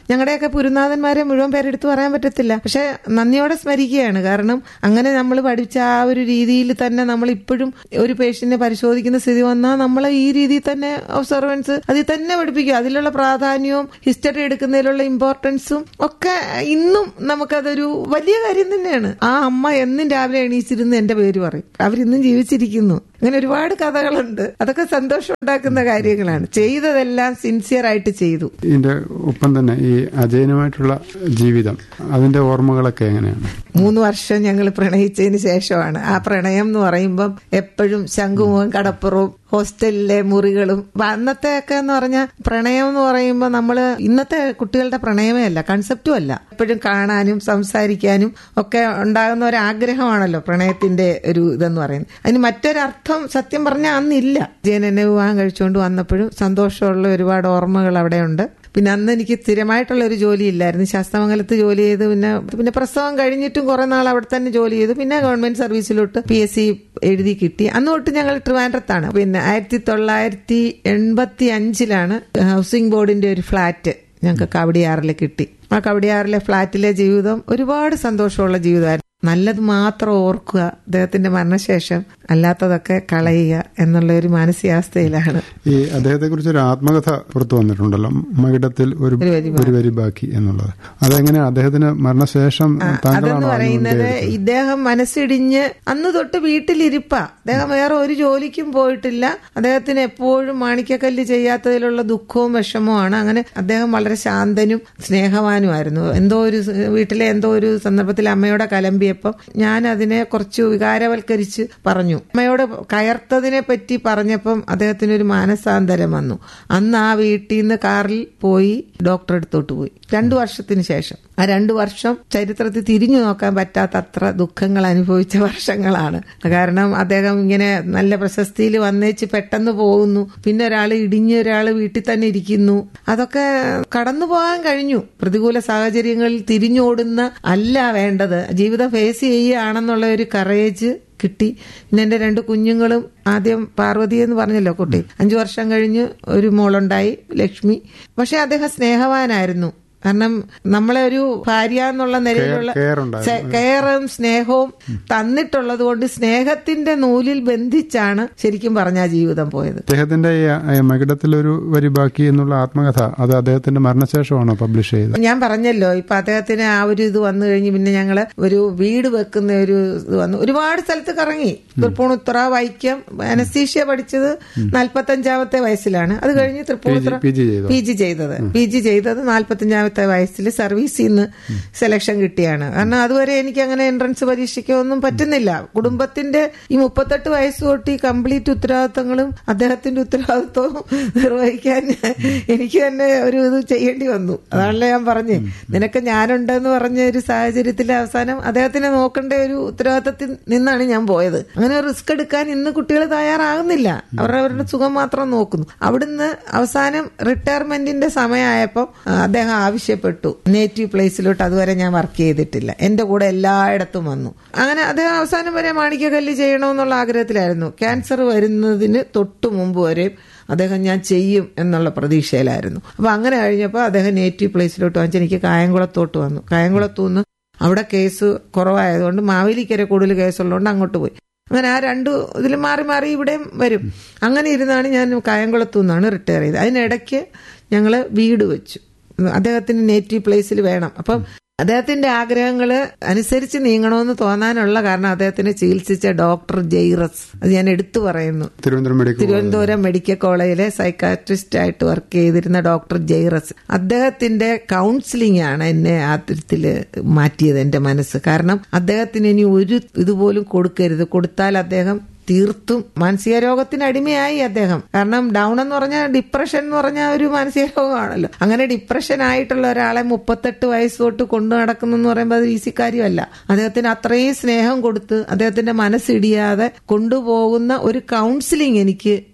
[SPEAKER 1] ഞങ്ങളുടെയൊക്കെ പുരുനാഥന്മാരെ മുഴുവൻ പേരെടുത്ത് പറയാൻ പറ്റത്തില്ല പക്ഷെ നന്ദിയോടെ സ്മരിക്കുകയാണ് കാരണം അങ്ങനെ നമ്മൾ പഠിച്ച ആ ഒരു രീതിയിൽ തന്നെ നമ്മൾ ഇപ്പോഴും ഒരു പേഷ്യന്റിനെ പരിശോധിക്കുന്ന സ്ഥിതി വന്നാൽ നമ്മൾ ഈ രീതിയിൽ തന്നെ ഒബ്സർവൻസ് അതിൽ തന്നെ പഠിപ്പിക്കും അതിലുള്ള പ്രാധാന്യവും ഹിസ്റ്ററി എടുക്കുന്നതിലുള്ള ഇമ്പോർട്ടൻസും ഒക്കെ ഇന്നും നമുക്കതൊരു വലിയ കാര്യം തന്നെയാണ് ആ അമ്മ എന്നും രാവിലെ എണീച്ചിരുന്ന് എന്റെ പേര് പറയും അവരിന്നും ജീവിച്ചിരിക്കുന്നു അങ്ങനെ ഒരുപാട് കഥകളുണ്ട് അതൊക്കെ സന്തോഷം ഉണ്ടാക്കുന്ന കാര്യങ്ങളാണ് ചെയ്തതെല്ലാം സിൻസിയർ ആയിട്ട് ചെയ്തു
[SPEAKER 2] ഇതിന്റെ ഒപ്പം തന്നെ ഈ അജയനുമായിട്ടുള്ള ജീവിതം അതിന്റെ ഓർമ്മകളൊക്കെ എങ്ങനെയാണ്
[SPEAKER 1] മൂന്ന് വർഷം ഞങ്ങൾ പ്രണയിച്ചതിന് ശേഷമാണ് ആ പ്രണയം എന്ന് പറയുമ്പം എപ്പോഴും ശംഖുമുഖം കടപ്പുറവും ഹോസ്റ്റലിലെ മുറികളും അപ്പൊ അന്നത്തെ ഒക്കെ എന്ന് പറഞ്ഞാൽ പ്രണയം എന്ന് പറയുമ്പോൾ നമ്മൾ ഇന്നത്തെ കുട്ടികളുടെ പ്രണയമേ അല്ല കൺസെപ്റ്റും അല്ല എപ്പോഴും കാണാനും സംസാരിക്കാനും ഒക്കെ ഉണ്ടാകുന്ന ഒരു ആഗ്രഹമാണല്ലോ പ്രണയത്തിന്റെ ഒരു ഇതെന്ന് പറയുന്നത് അതിന് മറ്റൊരർത്ഥം സത്യം പറഞ്ഞാൽ അന്നില്ല ജയൻ എന്നെ വിവാഹം കഴിച്ചുകൊണ്ട് വന്നപ്പോഴും സന്തോഷമുള്ള ഒരുപാട് ഓർമ്മകൾ അവിടെയുണ്ട് പിന്നെ അന്ന് എനിക്ക് സ്ഥിരമായിട്ടുള്ള ഒരു ജോലി ഇല്ലായിരുന്നു ശാസ്തമംഗലത്ത് ജോലി ചെയ്ത് പിന്നെ പിന്നെ പ്രസവം കഴിഞ്ഞിട്ടും കുറെ നാൾ അവിടെ തന്നെ ജോലി ചെയ്തു പിന്നെ ഗവൺമെന്റ് സർവീസിലോട്ട് പി എസ് സി എഴുതി കിട്ടി അന്ന് തൊട്ട് ഞങ്ങൾ ട്രിവാൻഡ്രത്താണ് പിന്നെ ആയിരത്തി തൊള്ളായിരത്തി എൺപത്തി അഞ്ചിലാണ് ഹൗസിംഗ് ബോർഡിന്റെ ഒരു ഫ്ളാറ്റ് ഞങ്ങൾക്ക് കവടിയാറിൽ കിട്ടി ആ കവടിയാറിലെ ഫ്ളാറ്റിലെ ജീവിതം ഒരുപാട് സന്തോഷമുള്ള ജീവിതമായിരുന്നു നല്ലത് മാത്രം ഓർക്കുക അദ്ദേഹത്തിന്റെ മരണശേഷം അല്ലാത്തതൊക്കെ കളയുക എന്നുള്ള ഒരു മാനസികാവസ്ഥയിലാണ്
[SPEAKER 2] ഈ അദ്ദേഹത്തെ കുറിച്ച് ഒരു ആത്മകഥ പുറത്തു വന്നിട്ടുണ്ടല്ലോ മകിടത്തിൽ ഒരു ഒരു വരി ബാക്കി എന്നുള്ളത് അതെങ്ങനെ അദ്ദേഹത്തിന് മരണശേഷം
[SPEAKER 1] അതെന്ന്
[SPEAKER 2] താങ്കളാണോ
[SPEAKER 1] പറയുന്നത് ഇദ്ദേഹം മനസ്സിടിഞ്ഞ് അന്ന് തൊട്ട് വീട്ടിലിരിപ്പ അദ്ദേഹം വേറെ ഒരു ജോലിക്കും പോയിട്ടില്ല അദ്ദേഹത്തിന് എപ്പോഴും മാണിക്കക്കല്ല് ചെയ്യാത്തതിലുള്ള ദുഃഖവും വിഷമവുമാണ് അങ്ങനെ അദ്ദേഹം വളരെ ശാന്തനും സ്നേഹവാനുമായിരുന്നു എന്തോ ഒരു സ് വീട്ടിലെ എന്തോ ഒരു സന്ദർഭത്തിൽ അമ്മയോടെ കലമ്പിയപ്പം ഞാൻ അതിനെ കുറച്ച് വികാരവൽക്കരിച്ച് പറഞ്ഞു അമ്മയോട് കയർത്തതിനെ പറ്റി പറഞ്ഞപ്പം അദ്ദേഹത്തിന് ഒരു മാനസാന്തരം വന്നു അന്ന് ആ വീട്ടിൽ നിന്ന് കാറിൽ പോയി ഡോക്ടറെ അടുത്തോട്ട് പോയി രണ്ടു വർഷത്തിന് ശേഷം ആ രണ്ടു വർഷം ചരിത്രത്തിൽ തിരിഞ്ഞു നോക്കാൻ പറ്റാത്ത അത്ര ദുഃഖങ്ങൾ അനുഭവിച്ച വർഷങ്ങളാണ് കാരണം അദ്ദേഹം ഇങ്ങനെ നല്ല പ്രശസ്തിയിൽ വന്നേച്ച് പെട്ടെന്ന് പോകുന്നു പിന്നെ ഒരാൾ ഇടിഞ്ഞ് ഒരാൾ വീട്ടിൽ തന്നെ ഇരിക്കുന്നു അതൊക്കെ കടന്നു പോകാൻ കഴിഞ്ഞു പ്രതികൂല സാഹചര്യങ്ങളിൽ തിരിഞ്ഞോടുന്ന അല്ല വേണ്ടത് ജീവിതം ഫേസ് ചെയ്യുകയാണെന്നുള്ള ഒരു കറേജ് കിട്ടി പിന്നെ എന്റെ രണ്ട് കുഞ്ഞുങ്ങളും ആദ്യം പാർവതി എന്ന് പറഞ്ഞല്ലോ കുട്ടി അഞ്ചു വർഷം കഴിഞ്ഞ് ഒരു മോളുണ്ടായി ലക്ഷ്മി പക്ഷെ അദ്ദേഹം സ്നേഹവാനായിരുന്നു കാരണം നമ്മളെ ഒരു ഭാര്യ എന്നുള്ള നിലയിലുള്ള
[SPEAKER 2] കെയർ ഉണ്ടായിരുന്നു.
[SPEAKER 1] സെ- കെയറും സ്നേഹവും തന്നിട്ടുള്ളത് കൊണ്ട് സ്നേഹത്തിന്റെ നൂലിൽ ബന്ധിച്ചാണ് ശരിക്കും പറഞ്ഞ ജീവിതം പോയത്
[SPEAKER 2] അദ്ദേഹത്തിന്റെ ഈ ഈ മകിടത്തിൽ ഒരു വരി ബാക്കി എന്നുള്ള ആത്മകഥ അത് അദ്ദേഹത്തിന്റെ മരണശേഷമാണോ പബ്ലിഷ് ചെയ്തത്
[SPEAKER 1] ഞാൻ പറഞ്ഞല്ലോ ഇപ്പൊ അദ്ദേഹത്തിന് ആ ഒരു ഇത് വന്നു കഴിഞ്ഞ് പിന്നെ ഞങ്ങള് ഒരു വീട് വെക്കുന്ന ഒരു ഇത് വന്നു ഒരുപാട് സ്ഥലത്ത് കറങ്ങി തൃപ്പൂണിത്തുറ വൈക്കം അനസ്തീഷ്യ പഠിച്ചത് നാൽപ്പത്തഞ്ചാമത്തെ വയസ്സിലാണ് അത് കഴിഞ്ഞ് തൃപ്പൂണിത്തുറ
[SPEAKER 2] പി ജി ചെയ്തോ
[SPEAKER 1] പി ജി ചെയ്തത് പി ജി ചെയ്തത് നാൽപ്പത്തഞ്ചാമത്തെ വയസ്സിൽ സർവീസിൽ നിന്ന് സെലക്ഷൻ കിട്ടിയാണ് കാരണം അതുവരെ എനിക്ക് അങ്ങനെ എൻട്രൻസ് പരീക്ഷയ്ക്കോ ഒന്നും പറ്റുന്നില്ല കുടുംബത്തിന്റെ ഈ മുപ്പത്തെട്ട് വയസ്സ് തൊട്ട് ഈ കംപ്ലീറ്റ് ഉത്തരവാദിത്തങ്ങളും അദ്ദേഹത്തിന്റെ ഉത്തരവാദിത്വവും നിർവഹിക്കാൻ എനിക്ക് തന്നെ ഒരു ഇത് ചെയ്യേണ്ടി വന്നു അതാണല്ലോ ഞാൻ പറഞ്ഞേ നിനക്ക് ഞാനുണ്ടെന്ന് പറഞ്ഞ ഒരു സാഹചര്യത്തിൽ അവസാനം അദ്ദേഹത്തിനെ നോക്കേണ്ട ഒരു ഉത്തരവാദിത്തത്തിൽ നിന്നാണ് ഞാൻ പോയത് അങ്ങനെ റിസ്ക് എടുക്കാൻ ഇന്ന് കുട്ടികൾ തയ്യാറാകുന്നില്ല അവരുടെ അവരുടെ സുഖം മാത്രം നോക്കുന്നു അവിടുന്ന് അവസാനം റിട്ടയർമെന്റിന്റെ സമയമായപ്പോൾ അദ്ദേഹം ആവശ്യപ്പെട്ടു നേറ്റീവ് പ്ലേസിലോട്ട് അതുവരെ ഞാൻ വർക്ക് ചെയ്തിട്ടില്ല എന്റെ കൂടെ എല്ലായിടത്തും വന്നു അങ്ങനെ അദ്ദേഹം അവസാനം വരെ മാണിക്കക്കല്ല് ചെയ്യണമെന്നുള്ള ആഗ്രഹത്തിലായിരുന്നു ക്യാൻസർ വരുന്നതിന് തൊട്ടു മുമ്പ് വരെ അദ്ദേഹം ഞാൻ ചെയ്യും എന്നുള്ള പ്രതീക്ഷയിലായിരുന്നു അപ്പൊ അങ്ങനെ കഴിഞ്ഞപ്പോൾ അദ്ദേഹം നേറ്റീവ് പ്ലേസിലോട്ട് വാങ്ങിച്ച് എനിക്ക് കായംകുളത്തോട്ട് വന്നു കായംകുളത്തു നിന്ന് അവിടെ കേസ് കുറവായതുകൊണ്ട് മാവേലിക്കര കൂടുതൽ കേസുള്ളതുകൊണ്ട് അങ്ങോട്ട് പോയി അങ്ങനെ ആ രണ്ടു ഇതിൽ മാറി മാറി ഇവിടെയും വരും അങ്ങനെ ഇരുന്നാണ് ഞാൻ കായംകുളത്തു നിന്നാണ് റിട്ടയർ ചെയ്തത് അതിനിടയ്ക്ക് ഞങ്ങൾ വീട് വെച്ചു അദ്ദേഹത്തിന് നേറ്റീവ് പ്ലേസിൽ വേണം അപ്പം അദ്ദേഹത്തിന്റെ ആഗ്രഹങ്ങൾ അനുസരിച്ച് നീങ്ങണമെന്ന് തോന്നാനുള്ള കാരണം അദ്ദേഹത്തിന് ചികിത്സിച്ച ഡോക്ടർ ജെയ്റസ് അത് ഞാൻ എടുത്തു പറയുന്നു
[SPEAKER 2] തിരുവനന്തപുരം മെഡിക്കൽ
[SPEAKER 1] തിരുവനന്തപുരം മെഡിക്കൽ കോളേജിലെ സൈക്കാട്രിസ്റ്റ് ആയിട്ട് വർക്ക് ചെയ്തിരുന്ന ഡോക്ടർ ജെയ്റസ് അദ്ദേഹത്തിന്റെ കൗൺസിലിംഗ് ആണ് എന്നെ ആ തരത്തില് മാറ്റിയത് എന്റെ മനസ്സ് കാരണം അദ്ദേഹത്തിന് ഇനി ഒരു ഇതുപോലും കൊടുക്കരുത് കൊടുത്താൽ അദ്ദേഹം തീർത്തും മാനസിക രോഗത്തിന് അടിമയായി അദ്ദേഹം കാരണം ഡൗൺ എന്ന് പറഞ്ഞാൽ ഡിപ്രഷൻ എന്ന് പറഞ്ഞാൽ ഒരു മാനസിക രോഗമാണല്ലോ അങ്ങനെ ഡിപ്രഷൻ ആയിട്ടുള്ള ഒരാളെ മുപ്പത്തെട്ട് വയസ്സ് തൊട്ട് കൊണ്ടു നടക്കുന്നു എന്ന് പറയുമ്പോൾ അത് ഈസി കാര്യമല്ല അദ്ദേഹത്തിന് അത്രയും സ്നേഹം കൊടുത്ത് അദ്ദേഹത്തിന്റെ മനസ്സിടിയാതെ കൊണ്ടുപോകുന്ന ഒരു കൗൺസിലിംഗ് എനിക്ക്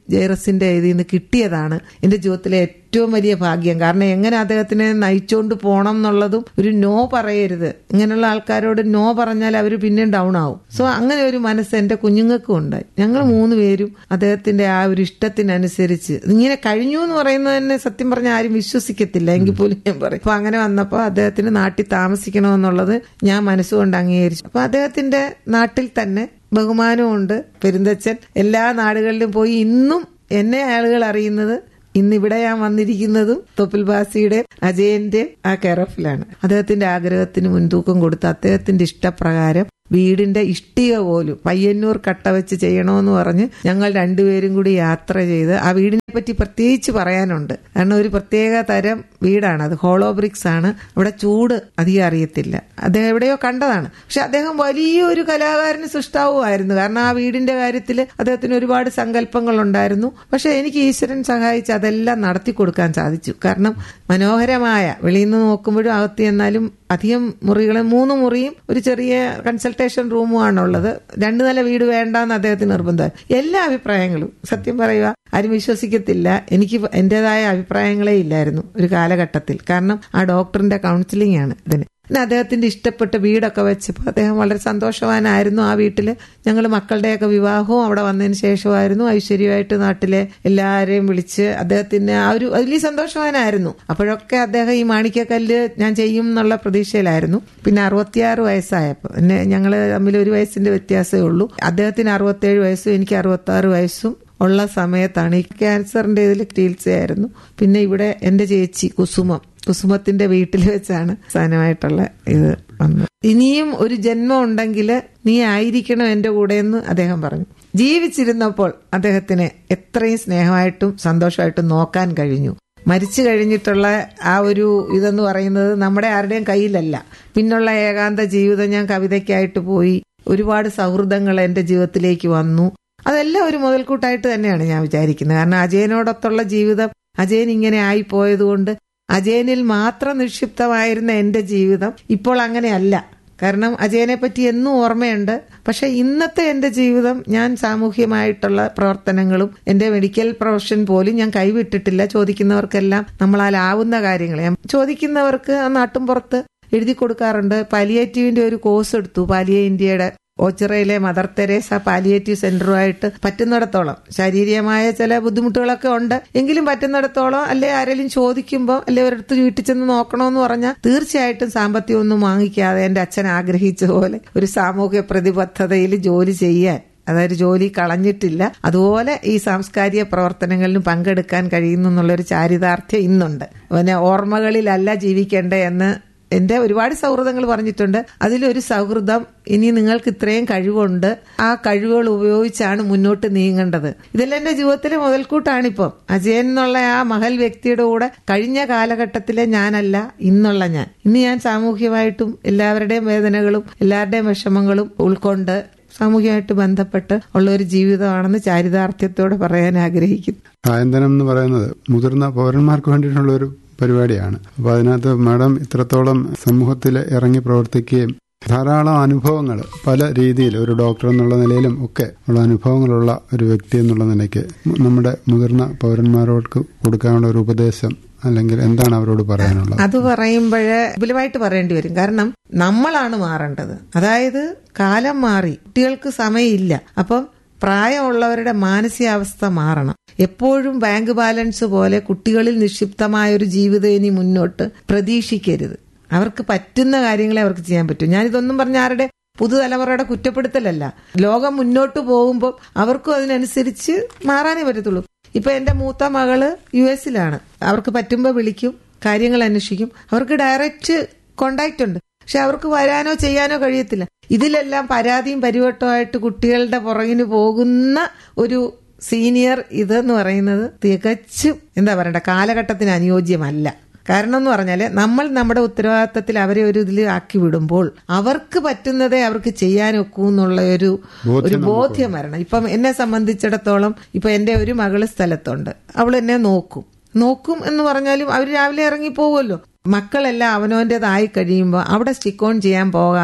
[SPEAKER 1] ജൈറസിന്റെ ഇതിൽ നിന്ന് കിട്ടിയതാണ് എന്റെ ജീവിതത്തിലെ ഏറ്റവും വലിയ ഭാഗ്യം കാരണം എങ്ങനെ അദ്ദേഹത്തിനെ നയിച്ചുകൊണ്ട് പോകണം എന്നുള്ളതും ഒരു നോ പറയരുത് ഇങ്ങനെയുള്ള ആൾക്കാരോട് നോ പറഞ്ഞാൽ അവർ പിന്നെയും ഡൗൺ ആവും സോ അങ്ങനെ ഒരു മനസ്സ് എന്റെ കുഞ്ഞുങ്ങൾക്കും ഉണ്ടായി ഞങ്ങൾ മൂന്ന് പേരും അദ്ദേഹത്തിന്റെ ആ ഒരു ഇഷ്ടത്തിനനുസരിച്ച് ഇങ്ങനെ കഴിഞ്ഞു എന്ന് പറയുന്നത് തന്നെ സത്യം പറഞ്ഞാൽ ആരും വിശ്വസിക്കത്തില്ല എങ്കിൽ പോലും ഞാൻ പറയും അപ്പൊ അങ്ങനെ വന്നപ്പോൾ അദ്ദേഹത്തിന് നാട്ടിൽ താമസിക്കണമെന്നുള്ളത് ഞാൻ മനസ്സുകൊണ്ട് അംഗീകരിച്ചു അപ്പൊ അദ്ദേഹത്തിന്റെ നാട്ടിൽ തന്നെ ബഹുമാനമുണ്ട് പെരുന്തച്ചൻ എല്ലാ നാടുകളിലും പോയി ഇന്നും എന്നെ ആളുകൾ അറിയുന്നത് ഇന്നിവിടെ ഞാൻ വന്നിരിക്കുന്നതും തൊപ്പിൽ ബാസിയുടെ അജയന്റെ ആ കെറഫിലാണ് അദ്ദേഹത്തിന്റെ ആഗ്രഹത്തിന് മുൻതൂക്കം കൊടുത്ത് അദ്ദേഹത്തിന്റെ ഇഷ്ടപ്രകാരം വീടിന്റെ ഇഷ്ടിക പോലും പയ്യന്നൂർ കട്ട വെച്ച് ചെയ്യണമെന്ന് പറഞ്ഞ് ഞങ്ങൾ രണ്ടുപേരും കൂടി യാത്ര ചെയ്ത് ആ വീടിനെ പറ്റി പ്രത്യേകിച്ച് പറയാനുണ്ട് കാരണം ഒരു പ്രത്യേക തരം വീടാണ് അത് ഹോളോ ബ്രിക്സ് ആണ് അവിടെ ചൂട് അധികം അറിയത്തില്ല അദ്ദേഹം എവിടെയോ കണ്ടതാണ് പക്ഷെ അദ്ദേഹം വലിയൊരു കലാകാരന് സൃഷ്ടാവുമായിരുന്നു കാരണം ആ വീടിന്റെ കാര്യത്തിൽ അദ്ദേഹത്തിന് ഒരുപാട് സങ്കല്പങ്ങൾ ഉണ്ടായിരുന്നു പക്ഷെ എനിക്ക് ഈശ്വരൻ സഹായിച്ച് അതെല്ലാം നടത്തി കൊടുക്കാൻ സാധിച്ചു കാരണം മനോഹരമായ വെളിയിൽ നിന്ന് നോക്കുമ്പോഴും അകത്ത് ചെന്നാലും അധികം മുറികൾ മൂന്ന് മുറിയും ഒരു ചെറിയ കൺസൾട്ടേഷൻ റൂമുമാണുള്ളത് രണ്ടു നില വീട് വേണ്ടെന്ന് അദ്ദേഹത്തിന് നിർബന്ധമായി എല്ലാ അഭിപ്രായങ്ങളും സത്യം പറയുക ആരും വിശ്വസിക്കത്തില്ല എനിക്ക് എന്റേതായ അഭിപ്രായങ്ങളേ ഇല്ലായിരുന്നു ഒരു കാലഘട്ടത്തിൽ കാരണം ആ ഡോക്ടറിന്റെ കൗൺസിലിംഗ് ആണ് ഇതിന് പിന്നെ അദ്ദേഹത്തിന്റെ ഇഷ്ടപ്പെട്ട വീടൊക്കെ വെച്ചപ്പോൾ അദ്ദേഹം വളരെ സന്തോഷവാനായിരുന്നു ആ വീട്ടില് ഞങ്ങൾ മക്കളുടെയൊക്കെ വിവാഹവും അവിടെ വന്നതിന് ശേഷമായിരുന്നു ഐശ്വര്യമായിട്ട് നാട്ടിലെ എല്ലാവരെയും വിളിച്ച് അദ്ദേഹത്തിന് ആ ഒരു വലിയ സന്തോഷവാനായിരുന്നു അപ്പോഴൊക്കെ അദ്ദേഹം ഈ മാണിക്കക്കല്ല് ഞാൻ ചെയ്യും എന്നുള്ള പ്രതീക്ഷയിലായിരുന്നു പിന്നെ അറുപത്തിയാറ് വയസ്സായപ്പോൾ എന്നെ ഞങ്ങൾ തമ്മിൽ ഒരു വയസ്സിന്റെ വ്യത്യാസമേ ഉള്ളൂ അദ്ദേഹത്തിന് അറുപത്തേഴ് വയസ്സും എനിക്ക് അറുപത്തി ആറ് വയസ്സും ഉള്ള സമയത്താണ് ഈ ക്യാൻസറിന്റെ ഇതിൽ ചികിത്സയായിരുന്നു പിന്നെ ഇവിടെ എന്റെ ചേച്ചി കുസുമം കുസുമത്തിന്റെ വീട്ടിൽ വെച്ചാണ് സാധനമായിട്ടുള്ള ഇത് വന്നത് ഇനിയും ഒരു ജന്മം ഉണ്ടെങ്കിൽ നീ ആയിരിക്കണം എന്റെ കൂടെ എന്ന് അദ്ദേഹം പറഞ്ഞു ജീവിച്ചിരുന്നപ്പോൾ അദ്ദേഹത്തിന് എത്രയും സ്നേഹമായിട്ടും സന്തോഷമായിട്ടും നോക്കാൻ കഴിഞ്ഞു മരിച്ചു കഴിഞ്ഞിട്ടുള്ള ആ ഒരു ഇതെന്ന് പറയുന്നത് നമ്മുടെ ആരുടെയും കയ്യിലല്ല പിന്നുള്ള ഏകാന്ത ജീവിതം ഞാൻ കവിതയ്ക്കായിട്ട് പോയി ഒരുപാട് സൗഹൃദങ്ങൾ എന്റെ ജീവിതത്തിലേക്ക് വന്നു അതെല്ലാം ഒരു മുതൽക്കൂട്ടായിട്ട് തന്നെയാണ് ഞാൻ വിചാരിക്കുന്നത് കാരണം അജയനോടൊത്തുള്ള ജീവിതം അജയൻ ഇങ്ങനെ ആയി പോയതുകൊണ്ട് അജയനിൽ മാത്രം നിക്ഷിപ്തമായിരുന്ന എന്റെ ജീവിതം ഇപ്പോൾ അങ്ങനെയല്ല കാരണം അജയനെ പറ്റി എന്നും ഓർമ്മയുണ്ട് പക്ഷെ ഇന്നത്തെ എന്റെ ജീവിതം ഞാൻ സാമൂഹ്യമായിട്ടുള്ള പ്രവർത്തനങ്ങളും എന്റെ മെഡിക്കൽ പ്രൊഫഷൻ പോലും ഞാൻ കൈവിട്ടിട്ടില്ല ചോദിക്കുന്നവർക്കെല്ലാം നമ്മളാലാവുന്ന കാര്യങ്ങൾ ഞാൻ ചോദിക്കുന്നവർക്ക് ആ നാട്ടുംപുറത്ത് എഴുതി കൊടുക്കാറുണ്ട് പാലിയേറ്റീവിന്റെ ഒരു കോഴ്സ് എടുത്തു പാലിയ ഇന്ത്യയുടെ ഓച്ചിറയിലെ മദർ തെരേസ പാലിയേറ്റീവ് സെന്ററുമായിട്ട് പറ്റുന്നിടത്തോളം ശാരീരികമായ ചില ബുദ്ധിമുട്ടുകളൊക്കെ ഉണ്ട് എങ്കിലും പറ്റുന്നിടത്തോളം അല്ലെ ആരെങ്കിലും ചോദിക്കുമ്പോൾ അല്ലെ ഒരിടത്ത് വീട്ടിൽ ചെന്ന് നോക്കണമെന്ന് പറഞ്ഞാൽ തീർച്ചയായിട്ടും സാമ്പത്തികം ഒന്നും വാങ്ങിക്കാതെ എന്റെ അച്ഛൻ ആഗ്രഹിച്ച പോലെ ഒരു സാമൂഹ്യ പ്രതിബദ്ധതയിൽ ജോലി ചെയ്യാൻ അതായത് ജോലി കളഞ്ഞിട്ടില്ല അതുപോലെ ഈ സാംസ്കാരിക പ്രവർത്തനങ്ങളിലും പങ്കെടുക്കാൻ കഴിയുന്നു എന്നുള്ളൊരു ചാരിതാർത്ഥ്യം ഇന്നുണ്ട് പിന്നെ ഓർമ്മകളിലല്ല ജീവിക്കേണ്ടേ എന്ന് എന്റെ ഒരുപാട് സൗഹൃദങ്ങൾ പറഞ്ഞിട്ടുണ്ട് അതിലൊരു സൗഹൃദം ഇനി നിങ്ങൾക്ക് ഇത്രയും കഴിവുണ്ട് ആ കഴിവുകൾ ഉപയോഗിച്ചാണ് മുന്നോട്ട് നീങ്ങേണ്ടത് ഇതെല്ലാം എന്റെ ജീവിതത്തിലെ മുതൽക്കൂട്ടാണിപ്പം അജയൻ എന്നുള്ള ആ മഹൽ വ്യക്തിയുടെ കൂടെ കഴിഞ്ഞ കാലഘട്ടത്തിലെ ഞാനല്ല ഇന്നുള്ള ഞാൻ ഇന്ന് ഞാൻ സാമൂഹ്യമായിട്ടും എല്ലാവരുടെയും വേദനകളും എല്ലാവരുടെയും വിഷമങ്ങളും ഉൾക്കൊണ്ട് സാമൂഹികമായിട്ട് ബന്ധപ്പെട്ട് ഉള്ള ഒരു ജീവിതമാണെന്ന് ചാരിതാർത്ഥ്യത്തോടെ പറയാൻ ആഗ്രഹിക്കുന്നു
[SPEAKER 2] സായന്തനം എന്ന് പറയുന്നത് മുതിർന്ന പൗരന്മാർക്ക് വേണ്ടിയിട്ടുള്ള ഒരു പരിപാടിയാണ് അപ്പൊ അതിനകത്ത് മാഡം ഇത്രത്തോളം സമൂഹത്തിൽ ഇറങ്ങി പ്രവർത്തിക്കുകയും ധാരാളം അനുഭവങ്ങൾ പല രീതിയിൽ ഒരു ഡോക്ടർ എന്നുള്ള നിലയിലും ഒക്കെ ഉള്ള അനുഭവങ്ങളുള്ള ഒരു വ്യക്തി എന്നുള്ള നിലയ്ക്ക് നമ്മുടെ മുതിർന്ന പൗരന്മാരോട് കൊടുക്കാനുള്ള ഒരു ഉപദേശം അല്ലെങ്കിൽ എന്താണ് അവരോട് പറയാനുള്ളത്
[SPEAKER 1] അത് പറയുമ്പോഴേ വിപുലമായിട്ട് പറയേണ്ടി വരും കാരണം നമ്മളാണ് മാറേണ്ടത് അതായത് കാലം മാറി കുട്ടികൾക്ക് സമയമില്ല അപ്പം പ്രായമുള്ളവരുടെ മാനസികാവസ്ഥ മാറണം എപ്പോഴും ബാങ്ക് ബാലൻസ് പോലെ കുട്ടികളിൽ നിക്ഷിപ്തമായ ഒരു ജീവിതം ഇനി മുന്നോട്ട് പ്രതീക്ഷിക്കരുത് അവർക്ക് പറ്റുന്ന കാര്യങ്ങളെ അവർക്ക് ചെയ്യാൻ പറ്റും ഞാനിതൊന്നും പറഞ്ഞ ആരുടെ പുതുതലമുറയുടെ കുറ്റപ്പെടുത്തലല്ല ലോകം മുന്നോട്ട് പോകുമ്പോൾ അവർക്കും അതിനനുസരിച്ച് മാറാനേ പറ്റത്തുള്ളൂ ഇപ്പൊ എന്റെ മൂത്ത മകള് യു എസിലാണ് അവർക്ക് പറ്റുമ്പോൾ വിളിക്കും കാര്യങ്ങൾ അന്വേഷിക്കും അവർക്ക് ഡയറക്റ്റ് കോണ്ടാക്ട് ഉണ്ട് പക്ഷെ അവർക്ക് വരാനോ ചെയ്യാനോ കഴിയത്തില്ല ഇതിലെല്ലാം പരാതിയും പരിവട്ടമായിട്ട് കുട്ടികളുടെ പുറകിന് പോകുന്ന ഒരു സീനിയർ ഇതെന്ന് പറയുന്നത് തികച്ചും എന്താ പറയണ്ട കാലഘട്ടത്തിന് അനുയോജ്യമല്ല കാരണം എന്ന് പറഞ്ഞാല് നമ്മൾ നമ്മുടെ ഉത്തരവാദിത്തത്തിൽ അവരെ ഒരു ഇതിൽ ആക്കി വിടുമ്പോൾ അവർക്ക് പറ്റുന്നതേ അവർക്ക് ചെയ്യാനൊക്കൂ എന്നുള്ള ഒരു ഒരു ബോധ്യം വരണം ഇപ്പം എന്നെ സംബന്ധിച്ചിടത്തോളം ഇപ്പൊ എന്റെ ഒരു മകള് സ്ഥലത്തുണ്ട് അവൾ എന്നെ നോക്കും നോക്കും എന്ന് പറഞ്ഞാലും അവർ രാവിലെ ഇറങ്ങി പോകുമല്ലോ മക്കളെല്ലാം അവനവന്റേതായി കഴിയുമ്പോൾ അവിടെ സ്റ്റിക്ക് ഓൺ ചെയ്യാൻ പോകാതെ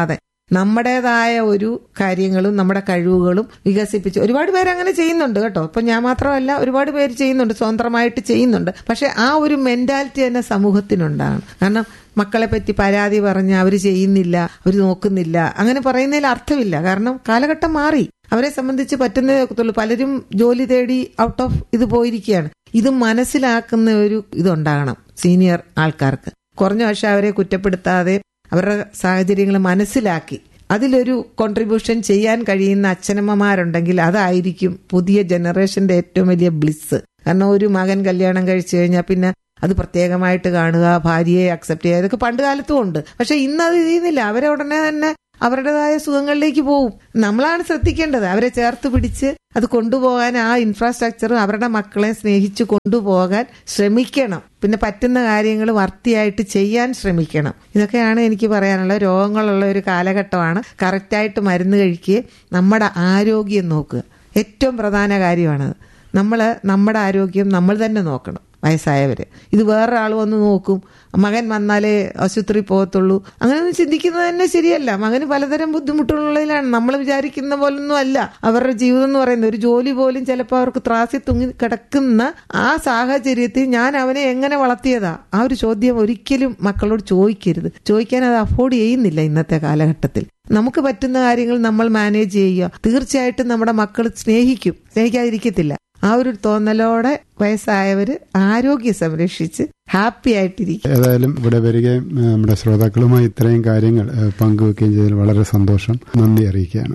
[SPEAKER 1] നമ്മുടേതായ ഒരു കാര്യങ്ങളും നമ്മുടെ കഴിവുകളും വികസിപ്പിച്ച് ഒരുപാട് പേര് അങ്ങനെ ചെയ്യുന്നുണ്ട് കേട്ടോ ഇപ്പൊ ഞാൻ മാത്രമല്ല ഒരുപാട് പേര് ചെയ്യുന്നുണ്ട് സ്വതന്ത്രമായിട്ട് ചെയ്യുന്നുണ്ട് പക്ഷെ ആ ഒരു മെന്റാലിറ്റി തന്നെ സമൂഹത്തിനുണ്ടാകണം കാരണം മക്കളെ പറ്റി പരാതി പറഞ്ഞ് അവർ ചെയ്യുന്നില്ല അവർ നോക്കുന്നില്ല അങ്ങനെ പറയുന്നതിൽ അർത്ഥമില്ല കാരണം കാലഘട്ടം മാറി അവരെ സംബന്ധിച്ച് പറ്റുന്നതേ ഒക്കത്തുള്ളൂ പലരും ജോലി തേടി ഔട്ട് ഓഫ് ഇത് പോയിരിക്കുകയാണ് ഇത് മനസ്സിലാക്കുന്ന ഒരു ഇതുണ്ടാകണം സീനിയർ ആൾക്കാർക്ക് കുറഞ്ഞ വർഷം അവരെ കുറ്റപ്പെടുത്താതെ അവരുടെ സാഹചര്യങ്ങൾ മനസ്സിലാക്കി അതിലൊരു കോൺട്രിബ്യൂഷൻ ചെയ്യാൻ കഴിയുന്ന അച്ഛനമ്മമാരുണ്ടെങ്കിൽ അതായിരിക്കും പുതിയ ജനറേഷന്റെ ഏറ്റവും വലിയ ബ്ലിസ് കാരണം ഒരു മകൻ കല്യാണം കഴിച്ചു കഴിഞ്ഞാൽ പിന്നെ അത് പ്രത്യേകമായിട്ട് കാണുക ഭാര്യയെ അക്സെപ്റ്റ് ചെയ്യുക ഇതൊക്കെ പണ്ട് കാലത്തും ഉണ്ട് പക്ഷെ ഇന്ന് അത് ചെയ്യുന്നില്ല അവരെ ഉടനെ തന്നെ അവരുടേതായ സുഖങ്ങളിലേക്ക് പോവും നമ്മളാണ് ശ്രദ്ധിക്കേണ്ടത് അവരെ ചേർത്ത് പിടിച്ച് അത് കൊണ്ടുപോകാൻ ആ ഇൻഫ്രാസ്ട്രക്ചറും അവരുടെ മക്കളെ സ്നേഹിച്ചു കൊണ്ടുപോകാൻ ശ്രമിക്കണം പിന്നെ പറ്റുന്ന കാര്യങ്ങൾ വർത്തിയായിട്ട് ചെയ്യാൻ ശ്രമിക്കണം ഇതൊക്കെയാണ് എനിക്ക് പറയാനുള്ള രോഗങ്ങളുള്ള ഒരു കാലഘട്ടമാണ് കറക്റ്റായിട്ട് മരുന്ന് കഴിക്കുക നമ്മുടെ ആരോഗ്യം നോക്കുക ഏറ്റവും പ്രധാന കാര്യമാണത് നമ്മൾ നമ്മുടെ ആരോഗ്യം നമ്മൾ തന്നെ നോക്കണം വയസ്സായവര് ഇത് വേറൊരാൾ വന്ന് നോക്കും മകൻ വന്നാലേ ആശുപത്രി പോകത്തുള്ളൂ അങ്ങനെ ചിന്തിക്കുന്നത് തന്നെ ശരിയല്ല മകന് പലതരം ബുദ്ധിമുട്ടുള്ളതിലാണ് നമ്മൾ വിചാരിക്കുന്ന പോലൊന്നും അല്ല അവരുടെ ജീവിതം എന്ന് പറയുന്നത് ഒരു ജോലി പോലും ചിലപ്പോൾ അവർക്ക് ത്രാസി തുങ്ങി കിടക്കുന്ന ആ സാഹചര്യത്തിൽ ഞാൻ അവനെ എങ്ങനെ വളർത്തിയതാ ആ ഒരു ചോദ്യം ഒരിക്കലും മക്കളോട് ചോദിക്കരുത് ചോദിക്കാൻ അത് അഫോർഡ് ചെയ്യുന്നില്ല ഇന്നത്തെ കാലഘട്ടത്തിൽ നമുക്ക് പറ്റുന്ന കാര്യങ്ങൾ നമ്മൾ മാനേജ് ചെയ്യുക തീർച്ചയായിട്ടും നമ്മുടെ മക്കൾ സ്നേഹിക്കും സ്നേഹിക്കാതിരിക്കത്തില്ല ആ ഒരു തോന്നലോടെ വയസ്സായവര് ആരോഗ്യം സംരക്ഷിച്ച് ഹാപ്പി ആയിട്ടിരിക്കും
[SPEAKER 2] ഏതായാലും ഇവിടെ വരികയും ഏഹ്, നമ്മുടെ ശ്രോതാക്കളുമായി ഇത്രയും കാര്യങ്ങൾ ഏഹ്, പങ്കുവെക്കുകയും ചെയ്തതിൽ വളരെ സന്തോഷം നന്ദി അറിയിക്കുകയാണ്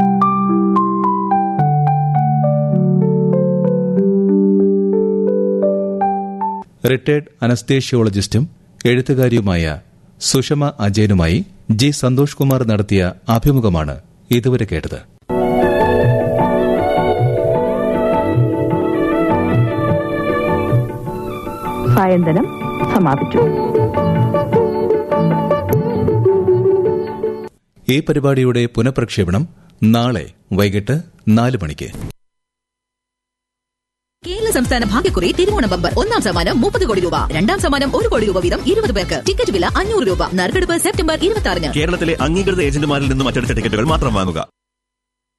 [SPEAKER 3] റിട്ടയർഡ് അനസ്തേഷ്യോളജിസ്റ്റും എഴുത്തുകാരിയുമായ സുഷമ അജയനുമായി ജി സന്തോഷ് കുമാർ നടത്തിയ അഭിമുഖമാണ് ഇതുവരെ കേട്ടത്
[SPEAKER 4] സായന്തനം സമാപിച്ചു
[SPEAKER 3] ഈ പരിപാടിയുടെ പുനഃപ്രക്ഷേപണം നാളെ വൈകിട്ട് നാല് മണിക്ക്
[SPEAKER 5] കേരള സംസ്ഥാന ഭാഗ്യക്കുറി തിരുവോണ ബമ്പർ ഒന്നാം സമ്മാനം മുപ്പത് കോടി രൂപ രണ്ടാം സമ്മാനം ഒരു കോടി രൂപ വീതം ഇരുപത് പേർക്ക് ടിക്കറ്റ് വില അഞ്ഞൂറ് രൂപ നറുക്കെടുപ്പ് സെപ്റ്റംബർ ഇരുപത്തി ആറിന്
[SPEAKER 6] കേരളത്തിലെ അംഗീകൃത ഏജന്റുമാരിൽ നിന്നും അച്ചടിച്ച ടിക്കറ്റുകൾ മാത്രം വാങ്ങുക